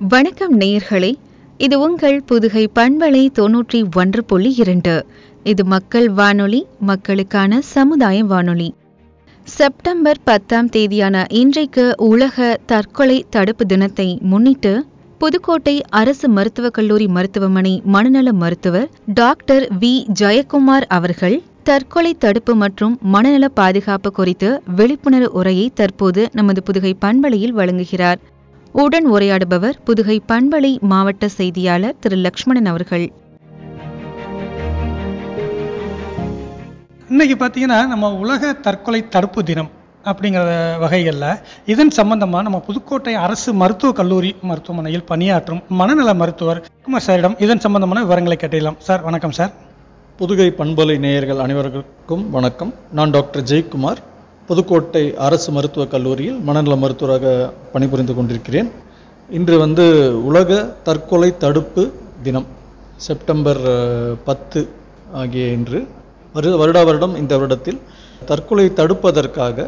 வணக்கம் நேயர்களே இது உங்கள் புதுகை பண்பலை தொன்னூற்றி ஒன்று புள்ளி இரண்டு இது மக்கள் வானொலி மக்களுக்கான சமுதாய வானொலி செப்டம்பர் பத்தாம் தேதியான இன்றைக்கு உலக தற்கொலை தடுப்பு தினத்தை முன்னிட்டு புதுக்கோட்டை அரசு மருத்துவக் கல்லூரி மருத்துவமனை மனநல மருத்துவர் டாக்டர் வி ஜெயக்குமார் அவர்கள் தற்கொலை தடுப்பு மற்றும் மனநல பாதுகாப்பு குறித்து விழிப்புணர்வு உரையை தற்போது நமது புதுகை பண்பலையில் வழங்குகிறார் உடன் உரையாடுபவர் புதுகை பண்பலை மாவட்ட செய்தியாளர் திரு லக்ஷ்மணன் அவர்கள் இன்னைக்கு பார்த்தீங்கன்னா நம்ம உலக தற்கொலை தடுப்பு தினம் அப்படிங்கிற வகைகளில் இதன் சம்பந்தமாக நம்ம புதுக்கோட்டை அரசு மருத்துவக் கல்லூரி மருத்துவமனையில் பணியாற்றும் மனநல மருத்துவர் குமார் சாரிடம் இதன் சம்பந்தமான விவரங்களை கேட்டிடலாம் சார் வணக்கம் சார் புதுகை பண்பலை நேயர்கள் அனைவருக்கும் வணக்கம் நான் டாக்டர் ஜெயக்குமார் புதுக்கோட்டை அரசு மருத்துவக் கல்லூரியில் மனநல மருத்துவராக பணிபுரிந்து கொண்டிருக்கிறேன் இன்று வந்து உலக தற்கொலை தடுப்பு தினம் செப்டம்பர் அஹ், பத்து ஆகிய இன்று வரு வருடா வருடம் இந்த வருடத்தில் தற்கொலை தடுப்பதற்காக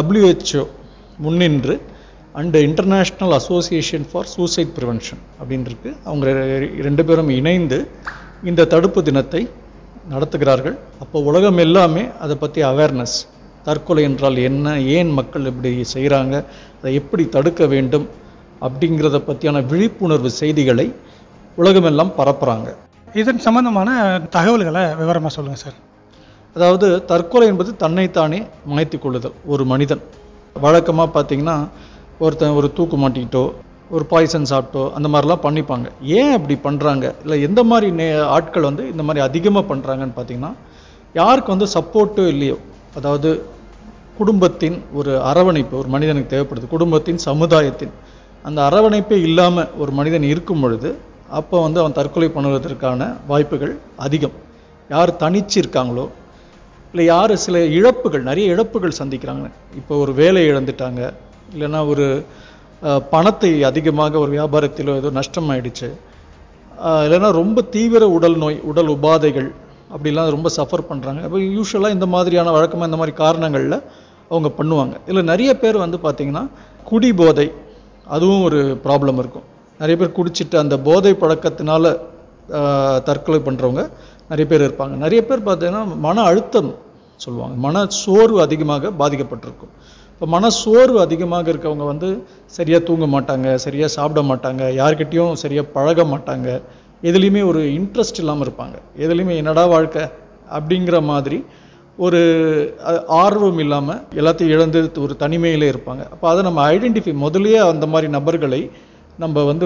WHO முன்னின்று and international association for suicide prevention அப்படின்னு இருக்கு அவங்க ரெ- ரெண்டு பேரும் இணைந்து இந்த தடுப்பு தினத்தை நடத்துகிறார்கள் அப்போ உலகம் எல்லாமே அதை பற்றி அவேர்னஸ் தற்கொலை என்றால் என்ன ஏன் மக்கள் இப்படி செய்கிறாங்க அதை எப்படி தடுக்க வேண்டும் அப்படிங்கிறத பற்றியான விழிப்புணர்வு செய்திகளை உலகமெல்லாம் பரப்புகிறாங்க இதன் சம்பந்தமான தகவல்களை விவரமாக சொல்லுங்கள் சார் அதாவது தற்கொலை என்பது தன்னைத்தானே மாய்த்துக் கொள்ளுதல் ஒரு மனிதன் வழக்கமாக பார்த்தீங்கன்னா ஒருத்தன் ஒரு தூக்கு மாட்டிக்கிட்டோ ஒரு பாய்சன் சாப்பிட்டோ அந்த மாதிரிலாம் பண்ணிப்பாங்க ஏன் அப்படி பண்ணுறாங்க இல்லை எந்த மாதிரி நே ஆட்கள் வந்து இந்த மாதிரி அதிகமாக பண்ணுறாங்கன்னு பார்த்தீங்கன்னா யாருக்கு வந்து சப்போர்ட்டோ இல்லையோ அதாவது குடும்பத்தின் ஒரு அரவணைப்பு ஒரு மனிதனுக்கு தேவைப்படுது குடும்பத்தின் சமுதாயத்தின் அந்த அரவணைப்பே இல்லாமல் ஒரு மனிதன் இருக்கும் பொழுது அப்போ வந்து அவன் தற்கொலை பண்ணுவதற்கான வாய்ப்புகள் அதிகம் யார் தனிச்சு இருக்காங்களோ இல்லை யார் சில இழப்புகள் நிறைய இழப்புகள் சந்திக்கிறாங்க இப்போ ஒரு வேலை இழந்துட்டாங்க இல்லைன்னா ஒரு அஹ், பணத்தை அதிகமாக ஒரு வியாபாரத்திலோ ஏதோ நஷ்டம் ஆயிடுச்சு ஆஹ் இல்லைன்னா ரொம்ப தீவிர உடல் நோய் உடல் உபாதைகள் அப்படிலாம் ரொம்ப சஃபர் பண்ணுறாங்க அப்போ யூஸ்வலாக இந்த மாதிரியான வழக்கமாக இந்த மாதிரி காரணங்களில் அவங்க பண்ணுவாங்க இதில் நிறைய பேர் வந்து பார்த்திங்கன்னா குடி போதை அதுவும் ஒரு ப்ராப்ளம் இருக்கும் நிறைய பேர் குடிச்சிட்டு அந்த போதை பழக்கத்தினால ஆஹ் தற்கொலை பண்ணுறவங்க நிறைய பேர் இருப்பாங்க நிறைய பேர் பார்த்தீங்கன்னா மன அழுத்தம் சொல்லுவாங்க மன சோர்வு அதிகமாக பாதிக்கப்பட்டிருக்கும் இப்போ மன சோர்வு அதிகமாக இருக்கவங்க வந்து சரியாக தூங்க மாட்டாங்க சரியாக சாப்பிட மாட்டாங்க யார்கிட்டயும் சரியாக பழக மாட்டாங்க எதுலேயுமே ஒரு இன்ட்ரெஸ்ட் இல்லாமல் இருப்பாங்க எதுலேயுமே என்னடா வாழ்க்கை அப்படிங்கிற மாதிரி ஒரு அஹ், ஆர்வம் இல்லாமல் எல்லாத்தையும் இழந்து ஒரு தனிமையிலே இருப்பாங்க அப்போ அதை நம்ம ஐடென்டிஃபை முதல்லயே அந்த மாதிரி நபர்களை நம்ம வந்து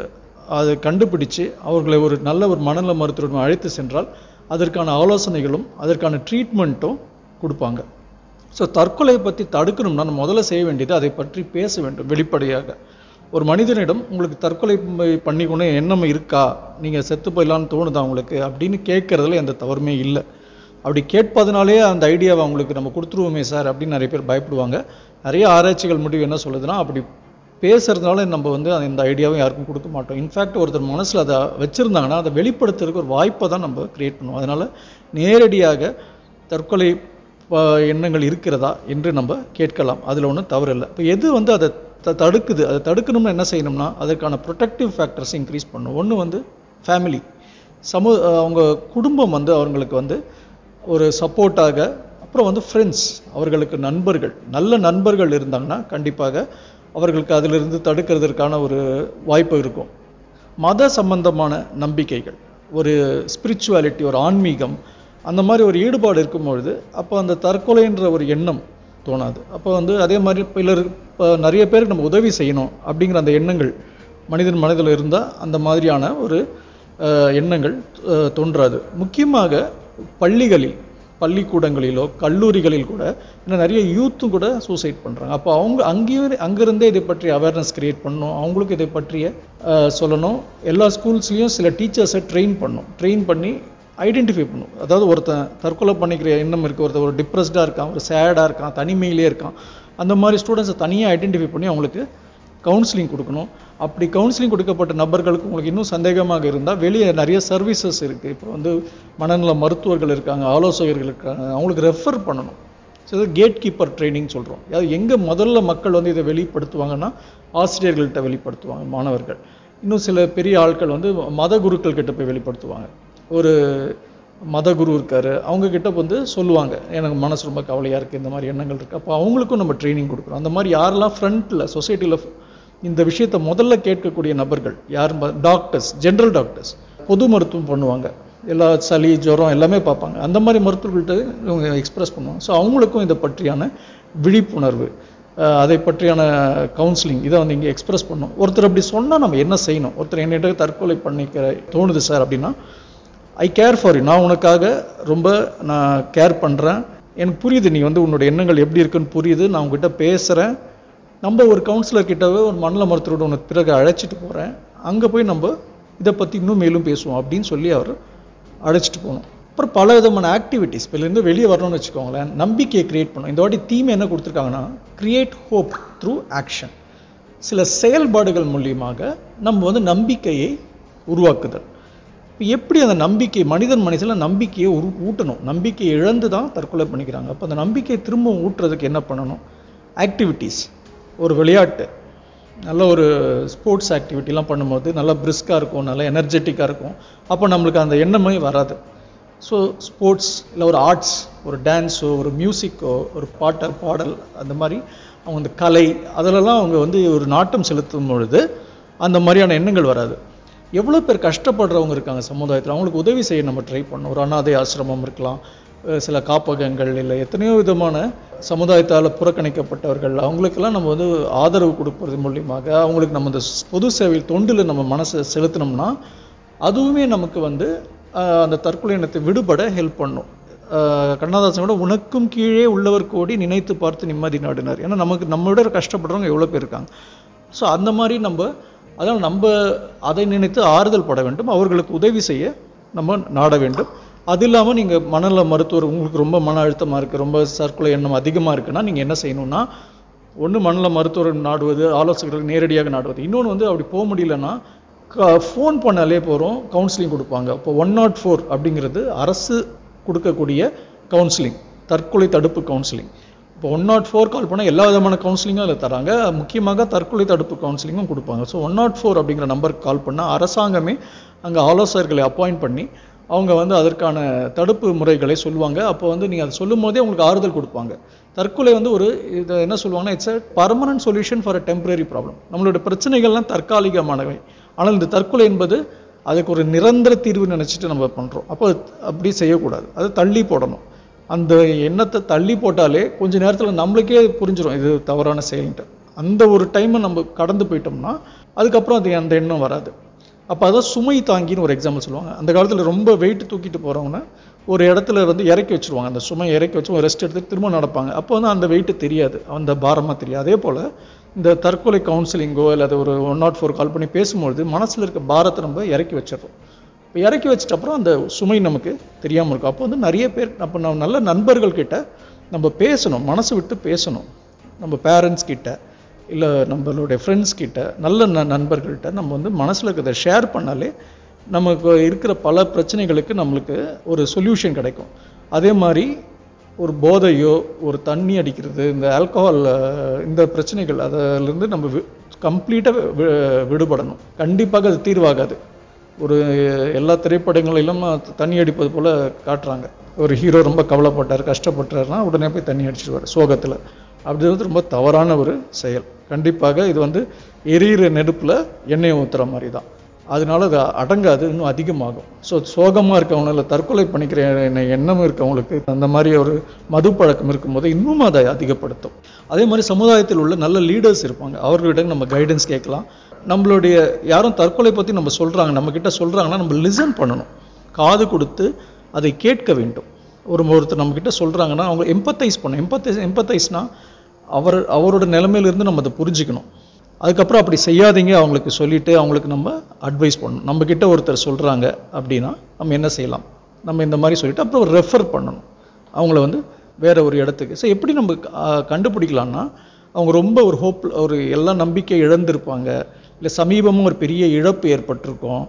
அதை கண்டுபிடிச்சு அவர்களை ஒரு நல்ல ஒரு மனநல மருத்துவரிடம் அழைத்து சென்றால் அதற்கான ஆலோசனைகளும் அதற்கான ட்ரீட்மெண்ட்டும் கொடுப்பாங்க ஸோ தற்கொலையை பற்றி தடுக்கணும்னா நம்ம முதல்ல செய்ய வேண்டியது அதை பற்றி பேச வேண்டும் வெளிப்படையாக ஒரு மனிதனிடம் உங்களுக்கு தற்கொலை ப- பண்ணிக்கணும் எண்ணம் இருக்கா நீங்கள் செத்து போயிடலான்னு தோணுதா உங்களுக்கு அப்படின்னு கேட்கறதுல எந்த தவறுமே இல்லை அப்படி கேட்பதனாலே அந்த ஐடியாவை அவங்களுக்கு நம்ம கொடுத்துருவோமே சார் அப்படின்னு நிறைய பேர் பயப்படுவாங்க நிறைய ஆராய்ச்சிகள் முடிவு என்ன சொல்லுதுன்னா அப்படி பேசுறதுனால நம்ம வந்து அந்த- இந்த ஐடியாவை யாருக்கும் கொடுக்க மாட்டோம் இன்ஃபேக்ட் ஒருத்தர் மனசில் அதை வச்சுருந்தாங்கன்னா அதை வெளிப்படுத்துறதுக்கு ஒரு வாய்ப்பை தான் நம்ம கிரியேட் பண்ணுவோம் அதனால் நேரடியாக தற்கொலை ப- எண்ணங்கள் இருக்கிறதா என்று நம்ம கேட்கலாம் அதில் ஒன்றும் தவறு இல்லை இப்போ எது வந்து அதை த- தடுக்குது அதை தடுக்கணும்னு என்ன செய்யணும்னா அதற்கான ப்ரொடெக்டிவ் ஃபேக்டர்ஸ் இன்க்ரீஸ் பண்ணணும் ஒன்று வந்து ஃபேமிலி சமூ அவங்க குடும்பம் வந்து அவங்களுக்கு வந்து ஒரு சப்போர்ட்டாக அப்புறம் வந்து ஃப்ரெண்ட்ஸ் அவர்களுக்கு நண்பர்கள் நல்ல நண்பர்கள் இருந்தாங்கன்னா கண்டிப்பாக அவர்களுக்கு அதிலிருந்து தடுக்கிறதுக்கான ஒரு வாய்ப்பு இருக்கும் மத சம்பந்தமான நம்பிக்கைகள் ஒரு ஸ்பிரிச்சுவாலிட்டி ஒரு ஆன்மீகம் அந்த மாதிரி ஒரு ஈடுபாடு இருக்கும் பொழுது அப்போ அந்த தற்கொலைன்ற ஒரு எண்ணம் தோணாது அப்போ வந்து அதே மாதிரி பிலர் இப்போ நிறைய பேருக்கு நம்ம உதவி செய்யணும் அப்படிங்கிற அந்த எண்ணங்கள் மனிதன் மனதில் இருந்தால் அந்த மாதிரியான ஒரு அஹ், எண்ணங்கள் அஹ், தோன்றாது முக்கியமாக பள்ளிகளில் பள்ளிக்கூடங்களிலோ கல்லூரிகளில் கூட இன்னும் நிறைய யூத்தும் கூட சூசைட் பண்ணுறாங்க அப்போ அவங்க அங்கேயே அங்கிருந்தே இதை பற்றி அவேர்னஸ் கிரியேட் பண்ணணும் அவங்களுக்கு இதை பற்றிய அஹ், சொல்லணும் எல்லா ஸ்கூல்ஸ்லேயும் சில டீச்சர்ஸை ட்ரெயின் பண்ணணும் ட்ரெயின் பண்ணி ஐடென்டிஃபை பண்ணும் அதாவது ஒருத்தன் தற்கொலை பண்ணிக்கிற எண்ணம் இருக்குது ஒருத்தன் ஒரு டிப்ரெஸ்டாக இருக்கான் ஒரு சேடாக இருக்கான் தனிமையிலே இருக்கான் அந்த மாதிரி ஸ்டூடெண்ட்ஸை தனியாக ஐடென்டிஃபை பண்ணி அவங்களுக்கு கவுன்சிலிங் கொடுக்கணும் அப்படி கவுன்சிலிங் கொடுக்கப்பட்ட நபர்களுக்கு உங்களுக்கு இன்னும் சந்தேகமாக இருந்தால் வெளியே நிறைய சர்வீசஸ் இருக்குது இப்போ வந்து மனநல மருத்துவர்கள் இருக்காங்க ஆலோசகர்கள் இருக்காங்க அவங்களுக்கு ரெஃபர் பண்ணணும் ஸோ இது கேட் கீப்பர் ட்ரைனிங் சொல்கிறோம் அதாவது எங்கே முதல்ல மக்கள் வந்து இதை வெளிப்படுத்துவாங்கன்னா ஆசிரியர்கள்ட்ட வெளிப்படுத்துவாங்க மாணவர்கள் இன்னும் சில பெரிய ஆட்கள் வந்து மத குருக்கள் கிட்ட போய் வெளிப்படுத்துவாங்க ஒரு மத குரு இருக்காரு அவங்க கிட்ட வந்து சொல்லுவாங்க எனக்கு மனசு ரொம்ப கவலையா இருக்கு இந்த மாதிரி எண்ணங்கள் இருக்கு அப்போ அவங்களுக்கும் நம்ம ட்ரைனிங் கொடுக்குறோம் அந்த மாதிரி யாரெல்லாம் ஃப்ரண்ட்ல சொசைட்டில இந்த விஷயத்தை முதல்ல கேட்கக்கூடிய நபர்கள் யார் டாக்டர்ஸ் ஜெனரல் டாக்டர்ஸ் பொது மருத்துவம் பண்ணுவாங்க எல்லா சளி ஜுரம் எல்லாமே பார்ப்பாங்க அந்த மாதிரி மருத்துவர்கள்ட்ட இவங்க எக்ஸ்பிரஸ் பண்ணுவாங்க ஸோ அவங்களுக்கும் இதை பற்றியான விழிப்புணர்வு அஹ், அதை பற்றியான கவுன்சிலிங் இதை வந்து இங்கே எக்ஸ்பிரஸ் பண்ணணும் ஒருத்தர் அப்படி சொன்னால் நம்ம என்ன செய்யணும் ஒருத்தர் என்னிட்ட தற்கொலை பண்ணிக்கிற தோணுது சார் அப்படின்னா ஐ கேர் ஃபார் யூ நான் உனக்காக ரொம்ப நான் கேர் பண்ணுறேன் எனக்கு புரியுது நீ வந்து உன்னோட எண்ணங்கள் எப்படி இருக்குன்னு புரியுது நான் உங்ககிட்ட பேசுகிறேன் நம்ம ஒரு கவுன்சிலர் கிட்டவே ஒரு மண்டல மருத்துவரோட உனக்கு பிறகு அழைச்சிட்டு போகிறேன் அங்கே போய் நம்ம இதை பற்றி இன்னும் மேலும் பேசுவோம் அப்படின்னு சொல்லி அவர் அழைச்சிட்டு போகணும் அப்புறம் பல விதமான ஆக்டிவிட்டிஸ் இருந்து வெளியே வரணும்னு வச்சுக்கோங்களேன் நம்பிக்கையை கிரியேட் பண்ணணும் இந்த வாட்டி தீம் என்ன கொடுத்துருக்காங்கன்னா கிரியேட் ஹோப் த்ரூ ஆக்ஷன் சில செயல்பாடுகள் மூலியமாக நம்ம வந்து நம்பிக்கையை உருவாக்குதல் இப்போ எப்படி அந்த நம்பிக்கை மனிதன் மனசில் நம்பிக்கையை உரு ஊட்டணும் நம்பிக்கையை இழந்து தான் தற்கொலை பண்ணிக்கிறாங்க அப்போ அந்த நம்பிக்கையை திரும்ப ஊட்டுறதுக்கு என்ன பண்ணணும் ஆக்டிவிட்டீஸ் ஒரு விளையாட்டு நல்ல ஒரு ஸ்போர்ட்ஸ் ஆக்டிவிட்டிலாம் பண்ணும்போது நல்லா பிரிஸ்காக இருக்கும் நல்லா எனர்ஜெட்டிக்காக இருக்கும் அப்போ நம்மளுக்கு அந்த எண்ணமே வராது ஸோ ஸ்போர்ட்ஸ் இல்லை ஒரு ஆர்ட்ஸ் ஒரு டான்ஸோ ஒரு மியூசிக்கோ ஒரு பாட்ட பாடல் அந்த மாதிரி அவங்க அந்த கலை அதிலெல்லாம் அவங்க வந்து ஒரு நாட்டம் செலுத்தும் பொழுது அந்த மாதிரியான எண்ணங்கள் வராது எவ்வளோ பேர் கஷ்டப்படுறவங்க இருக்காங்க சமுதாயத்தில் அவங்களுக்கு உதவி செய்ய நம்ம ட்ரை பண்ணணும் ஒரு அனாதை ஆசிரமம் இருக்கலாம் அஹ் சில காப்பகங்கள் இல்லை எத்தனையோ விதமான சமுதாயத்தால் புறக்கணிக்கப்பட்டவர்கள் அவங்களுக்கெல்லாம் நம்ம வந்து ஆதரவு கொடுப்பது மூலியமாக அவங்களுக்கு நம்ம இந்த பொது சேவை தொண்டில் நம்ம மனசை செலுத்தினோம்னா அதுவுமே நமக்கு வந்து ஆஹ், அந்த தற்கொலை எண்ணத்தை விடுபட ஹெல்ப் பண்ணும் ஆஹ், கண்ணதாசன் விட உனக்கும் கீழே உள்ளவர் கோடி நினைத்து பார்த்து நிம்மதி நாடினார் ஏன்னா நமக்கு நம்ம விட கஷ்டப்படுறவங்க எவ்வளோ பேர் இருக்காங்க ஸோ அந்த மாதிரி நம்ம அதனால் நம்ம அதை நினைத்து ஆறுதல் பட வேண்டும் அவர்களுக்கு உதவி செய்ய நம்ம நாட வேண்டும் அது இல்லாமல் நீங்கள் மனநல மருத்துவர் உங்களுக்கு ரொம்ப மன அழுத்தமாக இருக்குது ரொம்ப தற்கொலை எண்ணம் அதிகமாக இருக்குன்னா நீங்கள் என்ன செய்யணும்னா ஒன்று மனநல மருத்துவர் நாடுவது ஆலோசகர்கள் நேரடியாக நாடுவது இன்னொன்று வந்து அப்படி போக முடியலன்னா ஃபோன் பண்ணாலே போகிறோம் கவுன்சிலிங் கொடுப்பாங்க இப்போ ஒன் நாட் ஃபோர் அப்படிங்கிறது அரசு கொடுக்கக்கூடிய கவுன்சிலிங் தற்கொலை தடுப்பு கவுன்சிலிங் இப்போ ஒன் நாட் ஃபோர் கால் பண்ணால் எல்லா விதமான கவுன்சிலிங்கும் அதில் தராங்க முக்கியமாக தற்கொலை தடுப்பு கவுன்சிலிங்கும் கொடுப்பாங்க ஸோ ஒன் நாட் ஃபோர் அப்படிங்கிற நம்பருக்கு கால் பண்ணால் அரசாங்கமே அங்கே ஆலோசகர்களை அப்பாயிண்ட் பண்ணி அவங்க வந்து அதற்கான தடுப்பு முறைகளை சொல்லுவாங்க அப்போ வந்து நீங்கள் அதை சொல்லும் போதே உங்களுக்கு ஆறுதல் கொடுப்பாங்க தற்கொலை வந்து ஒரு இதை என்ன சொல்லுவாங்கன்னா it's a permanent solution for a temporary problem நம்மளோட பிரச்சனைகள்லாம் தற்காலிகமானவை ஆனால் இந்த தற்கொலை என்பது அதுக்கு ஒரு நிரந்தர தீர்வு நினைச்சிட்டு நம்ம பண்றோம் அப்போ அப்படி செய்யக்கூடாது அதை தள்ளி போடணும் அந்த எண்ணத்தை தள்ளி போட்டாலே கொஞ்ச நேரத்துல நம்மளுக்கே புரிஞ்சிடும் இது தவறான செயல்ன்ட்டு அந்த ஒரு டைமை நம்ம கடந்து போயிட்டோம்னா அதுக்கப்புறம் அது அந்த எண்ணம் வராது அப்போ அதான் சுமை தாங்கின்னு ஒரு எக்ஸாம்பிள் சொல்லுவாங்க அந்த காலத்துல ரொம்ப வெயிட் தூக்கிட்டு போறவங்கன்னா ஒரு இடத்துல வந்து இறக்கி வச்சிருவாங்க அந்த சுமை இறக்கி வச்சு ரெஸ்ட் எடுத்து திரும்ப நடப்பாங்க அப்போ வந்து அந்த வெயிட் தெரியாது அந்த பாரமா தெரியாது அதே போல இந்த தற்கொலை கவுன்சிலிங்கோ அல்லது ஒரு ஒன் நாட் ஃபோர் கால் பண்ணி பேசும்பொழுது மனசுல இருக்க பாரத்தை நம்ம இறக்கி வச்சிடுறோம் இப்போ இறக்கி வச்சிட்ட அப்புறம் அந்த சுமை நமக்கு தெரியாம இருக்கும் அப்போ வந்து நிறைய பேர் அப்போ நம்ம நல்ல நண்பர்கள் கிட்ட நம்ம பேசணும் மனசு விட்டு பேசணும் நம்ம பேரண்ட்ஸ் கிட்ட இல்ல நம்மளுடைய ஃப்ரெண்ட்ஸ் கிட்ட நல்ல ந- நண்பர்கள்ட்ட நம்ம வந்து மனசுல இருக்கிறத ஷேர் பண்ணாலே நமக்கு இருக்கிற பல பிரச்சனைகளுக்கு நம்மளுக்கு ஒரு சொல்யூஷன் கிடைக்கும் அதே மாதிரி ஒரு போதையோ ஒரு தண்ணி அடிக்கிறது இந்த ஆல்கஹால் இந்த பிரச்சனைகள் அதிலிருந்து நம்ம கம்ப்ளீட்டாக விடுபடணும் கண்டிப்பாக அது தீர்வாகாது ஒரு எல்லா திரைப்படங்களிலும் தண்ணி அடிப்பது போல காட்டுறாங்க ஒரு ஹீரோ ரொம்ப கவலைப்பட்டார் கஷ்டப்பட்டாருன்னா உடனே போய் தண்ணி அடிச்சிடுவார் சோகத்துல அப்படி வந்து ரொம்ப தவறான ஒரு செயல் கண்டிப்பாக இது வந்து எரியிற நெருப்புல எண்ணெய் ஊத்துற மாதிரி தான் அதனால அது அடங்காது இன்னும் அதிகமாகும் ஸோ சோகமா இருக்கவங்க இல்லை தற்கொலை பண்ணிக்கிற எண்ண- எண்ணம் இருக்கவங்களுக்கு அந்த மாதிரி ஒரு மது பழக்கம் இருக்கும்போது இன்னும் அதை அதிகப்படுத்தும் அதே மாதிரி சமுதாயத்தில் உள்ள நல்ல லீடர்ஸ் இருப்பாங்க அவர்களிடம் நம்ம கைடன்ஸ் கேட்கலாம் நம்மளுடைய யாரும் தற்கொலை பத்தி நம்ம சொல்றாங்க நம்ம கிட்ட சொல்றாங்கன்னா நம்ம லிசன் பண்ணணும் காது கொடுத்து அதை கேட்க வேண்டும் ஒரு ஒருத்தர் நம்ம கிட்ட சொல்றாங்கன்னா அவங்க எம்பத்தைஸ் பண்ணணும் எம்பத்தைஸ் எம்பத்தைஸ்னா அவர் அவரோட நிலைமையிலிருந்து நம்ம அதை புரிஞ்சுக்கணும் அதுக்கப்புறம் அப்படி செய்யாதீங்க அவங்களுக்கு சொல்லிட்டு அவங்களுக்கு நம்ம அட்வைஸ் பண்ணணும் நம்ம கிட்ட ஒருத்தர் சொல்றாங்க அப்படின்னா நம்ம என்ன செய்யலாம் நம்ம இந்த மாதிரி சொல்லிட்டு அப்புறம் ரெஃபர் பண்ணணும் அவங்கள வந்து வேற ஒரு இடத்துக்கு ஸோ எப்படி நம்ம ஆஹ், கண்டுபிடிக்கலாம்னா அவங்க ரொம்ப ஒரு ஹோப் ஒரு எல்லா நம்பிக்கை இழந்திருப்பாங்க இல்லை சமீபமாக ஒரு பெரிய இழப்பு ஏற்பட்டிருக்கும்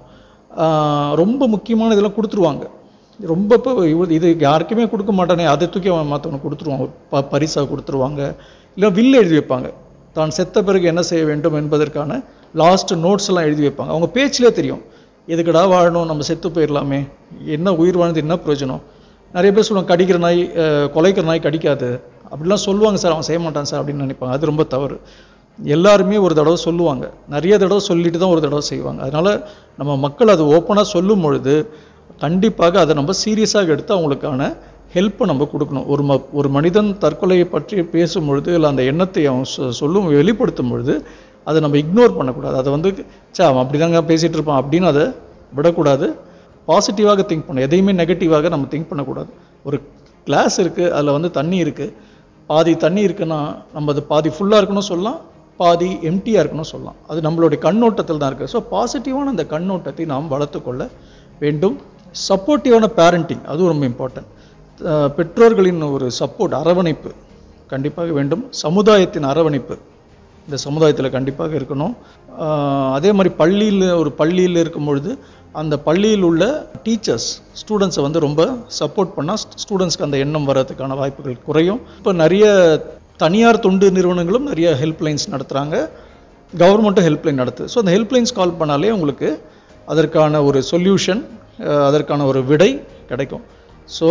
ஆஹ், ரொம்ப முக்கியமான இதெல்லாம் கொடுத்துருவாங்க ரொம்ப இப்போ இவ- இது யாருக்குமே கொடுக்க மாட்டானே அதை தூக்கி அவன் மற்றவனுக்கு கொடுத்துருவாங்க ஒரு ப பரிசாக கொடுத்துருவாங்க இல்லை வில் எழுதி வைப்பாங்க தான் செத்த பிறகு என்ன செய்ய வேண்டும் என்பதற்கான லாஸ்ட் நோட்ஸ் எல்லாம் எழுதி வைப்பாங்க அவங்க பேச்சிலே தெரியும் எதுக்கடா வாழணும் நம்ம செத்து போயிடலாமே என்ன உயிர் வாழ்ந்து என்ன பிரயோஜனம் நிறைய பேர் சொல்லுவாங்க கடிக்கிற நாய் அஹ், கொலைக்கிற நாய் கடிக்காது அப்படிலாம் சொல்லுவாங்க சார் அவன் செய்ய மாட்டான் சார் அப்படின்னு நினைப்பாங்க அது ரொம்ப தவறு எல்லாருமே ஒரு தடவை சொல்லுவாங்க நிறைய தடவை சொல்லிட்டு தான் ஒரு தடவை செய்வாங்க அதனால நம்ம மக்கள் அது ஓப்பனாக சொல்லும் பொழுது கண்டிப்பாக அதை நம்ம சீரியஸாக எடுத்து அவங்களுக்கான ஹெல்ப்பை நம்ம கொடுக்கணும் ஒரு ம ஒரு மனிதன் தற்கொலையை பற்றி பேசும் பொழுது இல்லை அந்த எண்ணத்தை அவன் சொ- சொல்லும் வெளிப்படுத்தும் பொழுது அதை நம்ம இக்னோர் பண்ணக்கூடாது அதை வந்து சே அவன் அப்படிதாங்க பேசிட்டு இருப்பான் அப்படின்னு அதை விடக்கூடாது பாசிட்டிவாக திங்க் பண்ணணும் எதையுமே நெகட்டிவாக நம்ம திங்க் பண்ணக்கூடாது ஒரு கிளாஸ் இருக்குது அதில் வந்து தண்ணி இருக்குது பாதி தண்ணி இருக்குன்னா நம்ம அது பாதி ஃபுல்லாக இருக்கணும் சொல்லலாம் பாதி எம்டியாக இருக்கணும் சொல்லலாம் அது நம்மளுடைய கண்ணோட்டத்தில் தான் இருக்குது ஸோ பாசிட்டிவான அந்த கண்ணோட்டத்தை நாம் வளர்த்துக்கொள்ள வேண்டும் சப்போர்ட்டிவான பேரண்டிங் அதுவும் ரொம்ப இம்பார்ட்டன்ட் பெற்றோர்களின் ஒரு சப்போர்ட் அரவணைப்பு கண்டிப்பாக வேண்டும் சமுதாயத்தின் அரவணைப்பு இந்த சமுதாயத்தில் கண்டிப்பாக இருக்கணும் ஆஹ் அதே மாதிரி பள்ளியில் ஒரு பள்ளியில் இருக்கும் பொழுது அந்த பள்ளியில் உள்ள டீச்சர்ஸ் ஸ்டூடெண்ட்ஸை வந்து ரொம்ப சப்போர்ட் பண்ணால் ஸ்டூடெண்ட்ஸ்க்கு அந்த எண்ணம் வர்றதுக்கான வாய்ப்புகள் குறையும் இப்போ நிறைய தனியார் தொண்டு நிறுவனங்களும் நிறைய ஹெல்ப்லைன்ஸ் நடத்துகிறாங்க கவர்மெண்ட்டும் ஹெல்ப்லைன் நடத்துது ஸோ அந்த ஹெல்ப்லைன்ஸ் கால் பண்ணாலே உங்களுக்கு அதற்கான ஒரு சொல்யூஷன் அதற்கான ஒரு விடை கிடைக்கும் ஸோ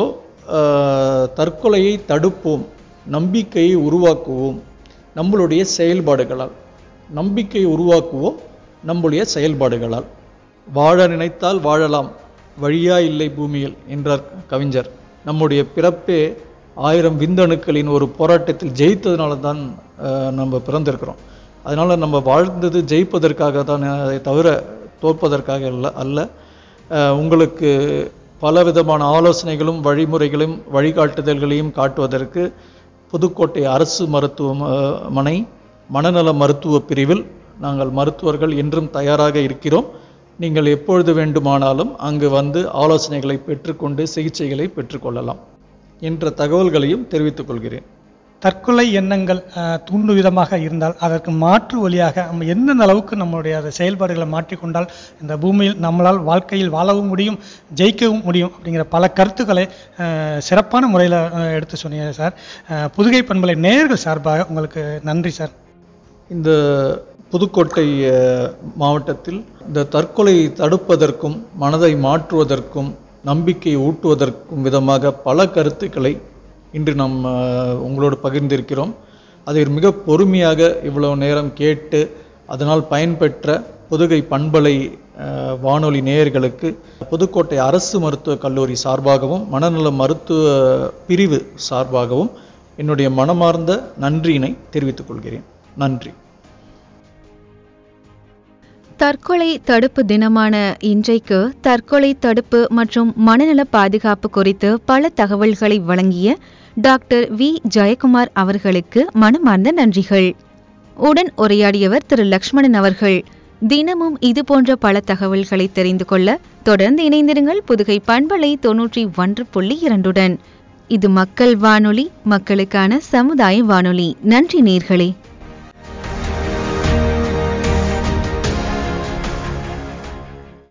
தற்கொலையை தடுப்போம் நம்பிக்கையை உருவாக்குவோம் நம்மளுடைய செயல்பாடுகளால் நம்பிக்கையை உருவாக்குவோம் நம்முடைய செயல்பாடுகளால் வாழ நினைத்தால் வாழலாம் வழியா இல்லை பூமியில் என்றார் கவிஞர் நம்முடைய பிறப்பே ஆயிரம் விந்தணுக்களின் ஒரு போராட்டத்தில் ஜெயித்ததுனால தான் அஹ், நம்ம பிறந்திருக்கிறோம் அதனால நம்ம வாழ்ந்தது ஜெயிப்பதற்காக தான் அதை தவிர தோற்பதற்காக அல்ல அல்ல அஹ், உங்களுக்கு பல விதமான ஆலோசனைகளும் வழிமுறைகளும் வழிகாட்டுதல்களையும் காட்டுவதற்கு புதுக்கோட்டை அரசு மருத்துவமனை மனநல மருத்துவ பிரிவில் நாங்கள் மருத்துவர்கள் என்றும் தயாராக இருக்கிறோம் நீங்கள் எப்பொழுது வேண்டுமானாலும் அங்கு வந்து ஆலோசனைகளை பெற்றுக்கொண்டு சிகிச்சைகளை பெற்றுக்கொள்ளலாம் என்ற தகவல்களையும் தெரிவித்துக் கொள்கிறேன் தற்கொலை எண்ணங்கள் அஹ், தூண்டும் விதமாக இருந்தால் அதற்கு மாற்று வழியாக நம்ம எந்தெந்த அளவுக்கு நம்மளுடைய அந்த செயல்பாடுகளை மாற்றிக்கொண்டால் இந்த பூமியில் நம்மளால் வாழ்க்கையில் வாழவும் முடியும் ஜெயிக்கவும் முடியும் அப்படிங்கிற பல கருத்துக்களை அஹ், சிறப்பான முறையில் எடுத்து சொன்னீங்க சார் அஹ், புதுகை பண்பலை நேயர்கள் சார்பாக உங்களுக்கு நன்றி சார் இந்த புதுக்கோட்டை அஹ், மாவட்டத்தில் இந்த தற்கொலை தடுப்பதற்கும் மனதை மாற்றுவதற்கும் நம்பிக்கை ஊட்டுவதற்கும் விதமாக பல கருத்துக்களை இன்று நாம் அஹ், உங்களோடு பகிர்ந்திருக்கிறோம் அதை மிக பொறுமையாக இவ்வளவு நேரம் கேட்டு அதனால் பயன்பெற்ற புதுகை பண்பலை அஹ், வானொலி நேயர்களுக்கு புதுக்கோட்டை அரசு மருத்துவக் கல்லூரி சார்பாகவும் மனநல மருத்துவ பிரிவு சார்பாகவும் என்னுடைய மனமார்ந்த நன்றியினை தெரிவித்துக் கொள்கிறேன் நன்றி தற்கொலை தடுப்பு தினமான இன்றைக்கு தற்கொலை தடுப்பு மற்றும் மனநல பாதுகாப்பு குறித்து பல தகவல்களை வழங்கிய டாக்டர் வி ஜெயக்குமார் அவர்களுக்கு மனமார்ந்த நன்றிகள் உடன் உரையாடியவர் திரு லக்ஷ்மணன் அவர்கள் தினமும் இதுபோன்ற பல தகவல்களை தெரிந்து கொள்ள தொடர்ந்து இணைந்திருங்கள் புதுகை பண்பலை தொன்னூற்றி ஒன்று புள்ளி இரண்டுடன் இது மக்கள் வானொலி மக்களுக்கான சமுதாய வானொலி நன்றி நேர்களே